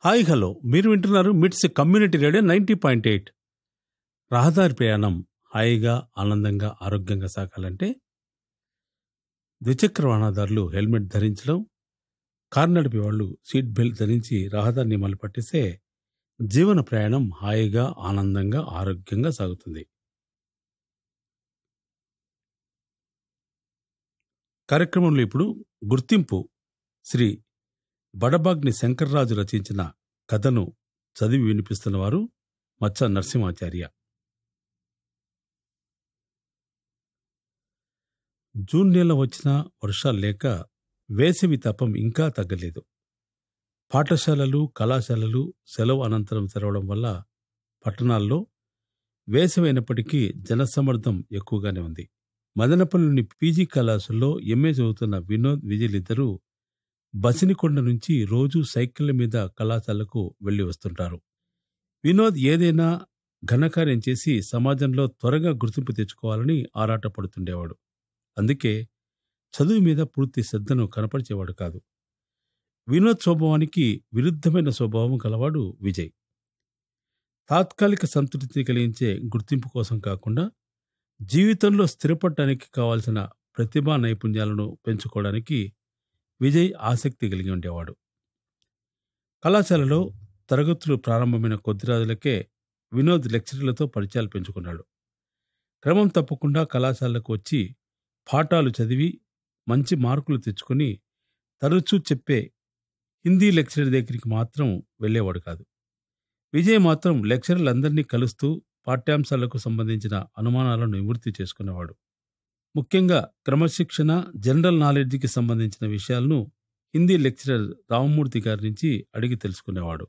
hi hello మీరు వింటున్నారు MITS community radio ninety point eight రహదారి ప్రయాణం హాయిగా ఆనందంగా ఆరోగ్యంగా సాగాలంటే ద్విచక్ర వాహనదారులు హెల్మెట్ ధరించడం కారు నడిపే వాళ్ళు సీట్ బెల్ట్ ధరించి రహదారి నియమాలు పట్టిస్తే జీవన ప్రయాణం హాయిగా ఆనందంగా ఆరోగ్యంగా సాగుతుంది కార్యక్రమంలో ఇప్పుడు గుర్తింపు శ్రీ బడబాగ్ని శంకర్రాజు రచించిన కథను చదివి వినిపిస్తున్న వారు మచ్చ నరసింహాచార్య జూన్ నెల వచ్చినా వర్షాలు లేక వేసవి తపం ఇంకా తగ్గలేదు పాఠశాలలు కళాశాలలు సెలవు అనంతరం తెరవడం వల్ల పట్టణాల్లో వేసవి అయినప్పటికీ జనసమ్మర్దం ఎక్కువగానే ఉంది మదనపల్లిలోని పీజీ కళాశాలలో ఎంఏ చదువుతున్న వినోద్ విజయలిద్దరూ బసినికొండ నుంచి రోజు సైకిళ్ల మీద కళాశాలకు వెళ్లి వస్తుంటారు వినోద్ ఏదైనా ఘనకార్యం చేసి సమాజంలో త్వరగా గుర్తింపు తెచ్చుకోవాలని ఆరాటపడుతుండేవాడు అందుకే చదువు మీద పూర్తి శ్రద్ధను కనపరిచేవాడు కాదు వినోద్ స్వభావానికి విరుద్ధమైన స్వభావం కలవాడు విజయ్ తాత్కాలిక సంతృప్తి కలిగించే గుర్తింపు కోసం కాకుండా జీవితంలో స్థిరపడటానికి కావాల్సిన ప్రతిభా నైపుణ్యాలను పెంచుకోవడానికి విజయ్ ఆసక్తి కలిగి ఉండేవాడు కళాశాలలో తరగతులు ప్రారంభమైన కొద్ది రోజులకే వినోద్ లెక్చరర్లతో పరిచయాలు పెంచుకున్నాడు క్రమం తప్పకుండా కళాశాలకు వచ్చి పాఠాలు చదివి మంచి మార్కులు తెచ్చుకొని తరచూ చెప్పే హిందీ లెక్చరర్ దగ్గరికి మాత్రం వెళ్ళేవాడు కాదు విజయ్ మాత్రం లెక్చరర్లందరినీ కలుస్తూ పాఠ్యాంశాలకు సంబంధించిన అనుమానాలను నివృత్తి చేసుకునేవాడు ముఖ్యంగా క్రమశిక్షణ జనరల్ నాలెడ్జికి సంబంధించిన విషయాలను హిందీ లెక్చరర్ రామమూర్తి గారి నుంచి అడిగి తెలుసుకునేవాడు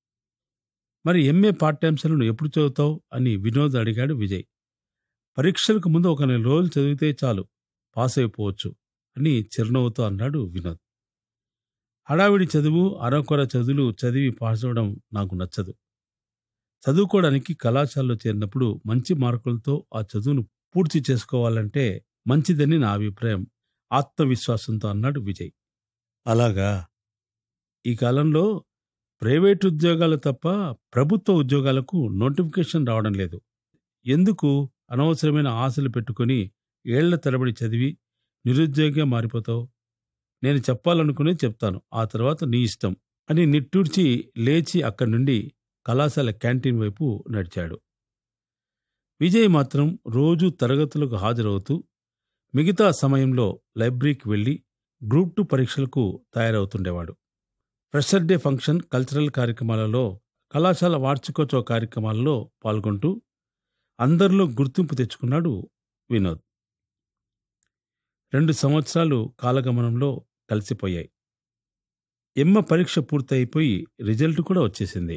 మరి ఎంఏ పాఠ్యాంశాలను ఎప్పుడు చదువుతావు అని వినోద్ అడిగాడు విజయ్ పరీక్షలకు ముందు ఒక నెల రోజులు చదివితే చాలు పాస్ అయిపోవచ్చు అని చిరునవ్వుతో అన్నాడు వినోద్ హడావిడి చదువు అరకొర చదువులు చదివి పాస్ అవడం నాకు నచ్చదు చదువుకోవడానికి కళాశాలలో చేరినప్పుడు మంచి మార్కులతో ఆ చదువును పూర్తి చేసుకోవాలంటే మంచిదని నా అభిప్రాయం ఆత్మవిశ్వాసంతో అన్నాడు విజయ్ అలాగా ఈ కాలంలో ప్రైవేట్ ఉద్యోగాలు తప్ప ప్రభుత్వ ఉద్యోగాలకు నోటిఫికేషన్ రావడం లేదు ఎందుకు అనవసరమైన ఆశలు పెట్టుకుని ఏళ్ల తరబడి చదివి నిరుద్యోగిగా మారిపోతావు నేను చెప్పాలనుకునే చెప్తాను ఆ తర్వాత నీ ఇష్టం అని నిట్టూర్చి లేచి అక్కడి నుండి కళాశాల క్యాంటీన్ వైపు నడిచాడు విజయ్ మాత్రం రోజు తరగతులకు హాజరవుతూ మిగతా సమయంలో లైబ్రరీకి వెళ్లి గ్రూప్ టూ పరీక్షలకు తయారవుతుండేవాడు ఫ్రెషర్ డే ఫంక్షన్ కల్చరల్ కార్యక్రమాలలో కళాశాల వార్షికోత్సవ కార్యక్రమాలలో పాల్గొంటూ అందరిలో గుర్తింపు తెచ్చుకున్నాడు వినోద్ రెండు సంవత్సరాలు కాలగమనంలో కలిసిపోయాయి ఎమ్మ పరీక్ష పూర్తయిపోయి రిజల్ట్ కూడా వచ్చేసింది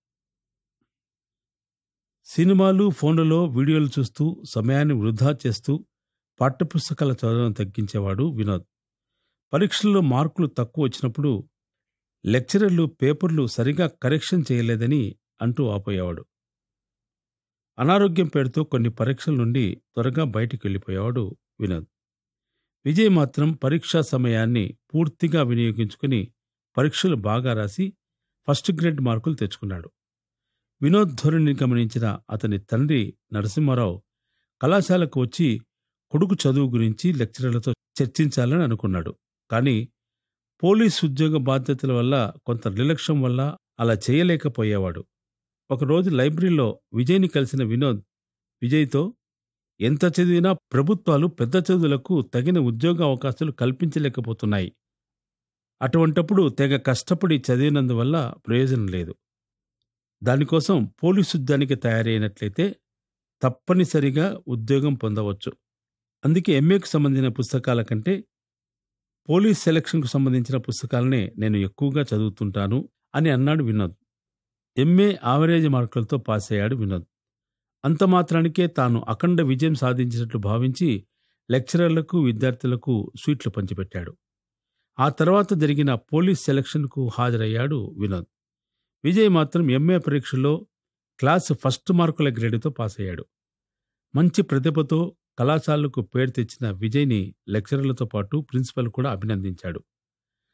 సినిమాలు ఫోన్లలో వీడియోలు చూస్తూ సమయాన్ని వృధా చేస్తూ పాఠ్యపుస్తకాల చదవడం తగ్గించేవాడు వినోద్ పరీక్షల్లో మార్కులు తక్కువ వచ్చినప్పుడు లెక్చరర్లు పేపర్లు సరిగా కరెక్షన్ చేయలేదని అంటూ ఆపోయేవాడు అనారోగ్యం పేరుతో కొన్ని పరీక్షల నుండి త్వరగా బయటికి వెళ్ళిపోయేవాడు వినోద్ విజయ్ మాత్రం పరీక్షా సమయాన్ని పూర్తిగా వినియోగించుకుని పరీక్షలు బాగా రాసి ఫస్ట్ గ్రేడ్ మార్కులు తెచ్చుకున్నాడు వినోద్ ధోరణిని గమనించిన అతని తండ్రి నరసింహారావు కళాశాలకు వచ్చి కొడుకు చదువు గురించి లెక్చరర్లతో చర్చించాలని అనుకున్నాడు కానీ పోలీస్ ఉద్యోగ బాధ్యతల వల్ల కొంత నిర్లక్ష్యం వల్ల అలా చేయలేకపోయేవాడు ఒకరోజు లైబ్రరీలో విజయ్ని కలిసిన వినోద్ విజయ్తో ఎంత చదివినా ప్రభుత్వాలు పెద్ద చదువులకు తగిన ఉద్యోగ అవకాశాలు కల్పించలేకపోతున్నాయి అటువంటప్పుడు తెగ కష్టపడి చదివినందువల్ల ప్రయోజనం లేదు దానికోసం పోలీసు ఉద్యానికి తయారైనట్లయితే తప్పనిసరిగా ఉద్యోగం పొందవచ్చు అందుకే ఎంఏకు సంబంధించిన పుస్తకాల కంటే పోలీస్ సెలక్షన్కు సంబంధించిన పుస్తకాలనే నేను ఎక్కువగా చదువుతుంటాను అని అన్నాడు వినోద్ ఎంఏ ఆవరేజ్ మార్కులతో పాస్ అయ్యాడు వినోద్ అంత మాత్రానికే తాను అఖండ విజయం సాధించినట్లు భావించి లెక్చరర్లకు విద్యార్థులకు స్వీట్లు పంచిపెట్టాడు ఆ తర్వాత జరిగిన పోలీస్ సెలక్షన్కు హాజరయ్యాడు వినోద్ విజయ్ మాత్రం ఎంఏ పరీక్షలో క్లాస్ ఫస్ట్ మార్కుల గ్రేడ్తో పాస్ అయ్యాడు మంచి ప్రతిభతో కళాశాలకు పేరు తెచ్చిన విజయ్ని లెక్చరర్లతో పాటు ప్రిన్సిపల్ కూడా అభినందించాడు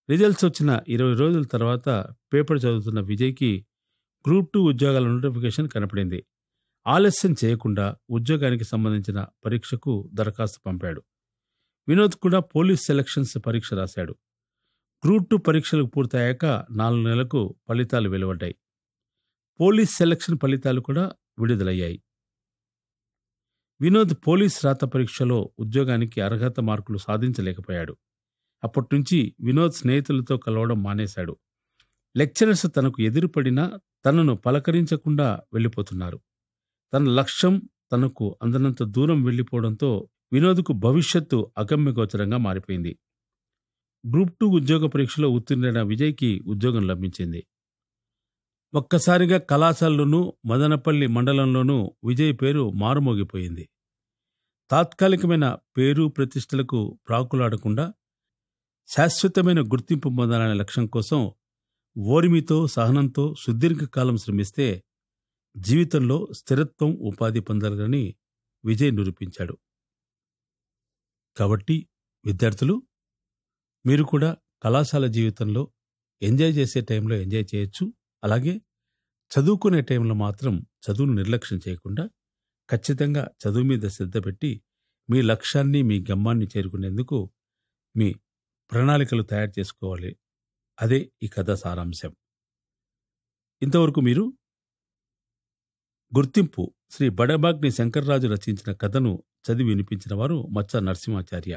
రిజల్ట్స్ వచ్చిన ఇరవై రోజుల తర్వాత పేపర్ చదువుతున్న విజయ్కి గ్రూప్ టూ ఉద్యోగాల నోటిఫికేషన్ కనపడింది ఆలస్యం చేయకుండా ఉద్యోగానికి సంబంధించిన పరీక్షకు దరఖాస్తు పంపాడు వినోద్ కూడా పోలీస్ సెలక్షన్స్ పరీక్ష రాశాడు గ్రూప్ టూ పరీక్షలు పూర్తయ్యాక నాలుగు నెలలకు ఫలితాలు వెలువడ్డాయి పోలీస్ సెలక్షన్ ఫలితాలు కూడా విడుదలయ్యాయి వినోద్ పోలీస్ రాత పరీక్షలో ఉద్యోగానికి అర్హత మార్కులు సాధించలేకపోయాడు అప్పటి నుంచి వినోద్ స్నేహితులతో కలవడం మానేశాడు లెక్చరర్స్ తనకు ఎదురుపడినా తనను పలకరించకుండా వెళ్ళిపోతున్నారు తన లక్ష్యం తనకు అందనంత దూరం వెళ్ళిపోవడంతో వినోద్కు భవిష్యత్తు అగమ్యగోచరంగా మారిపోయింది గ్రూప్ టూ ఉద్యోగ పరీక్షలో ఉత్తీర్ణైన విజయ్కి ఉద్యోగం లభించింది ఒక్కసారిగా కళాశాలలోనూ మదనపల్లి మండలంలోనూ విజయ్ పేరు మారుమోగిపోయింది తాత్కాలికమైన పేరు ప్రతిష్టలకు ప్రాకులాడకుండా శాశ్వతమైన గుర్తింపు పొందాలనే లక్ష్యం కోసం ఓరిమితో సహనంతో సుదీర్ఘకాలం శ్రమిస్తే జీవితంలో స్థిరత్వం ఉపాధి పొందగలని విజయ్ నిరూపించాడు కాబట్టి విద్యార్థులు మీరు కూడా కళాశాల జీవితంలో ఎంజాయ్ చేసే టైంలో ఎంజాయ్ చేయొచ్చు అలాగే చదువుకునే టైంలో మాత్రం చదువును నిర్లక్ష్యం చేయకుండా ఖచ్చితంగా చదువు మీద శ్రద్ధ పెట్టి మీ లక్ష్యాన్ని మీ గమ్మాన్ని చేరుకునేందుకు మీ ప్రణాళికలు తయారు చేసుకోవాలి అదే ఈ కథ సారాంశం ఇంతవరకు మీరు గుర్తింపు శ్రీ బడబాగ్ని శంకర్రాజు రచించిన కథను చదివి వినిపించిన వారు మచ్చ నరసింహాచార్య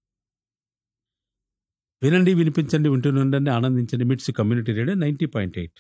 వినండి వినిపించండి వింటుండండి ఆనందించండి MITS community radio ninety point eight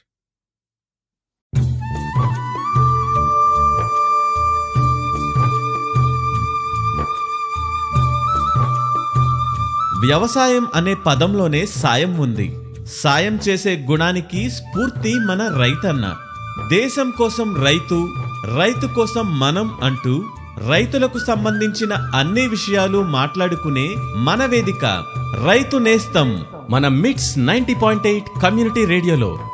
వ్యవసాయం అనే పదంలోనే సాయం ఉంది సాయం చేసే గుణానికి స్ఫూర్తి మన రైతన్న దేశం కోసం రైతు రైతు కోసం మనం అంటూ రైతులకు సంబంధించిన అన్ని విషయాలు మాట్లాడుకునే మన వేదిక రైతు నేస్తం మన మిట్స్ నైంటీ పాయింట్ ఎయిట్ కమ్యూనిటీ రేడియోలో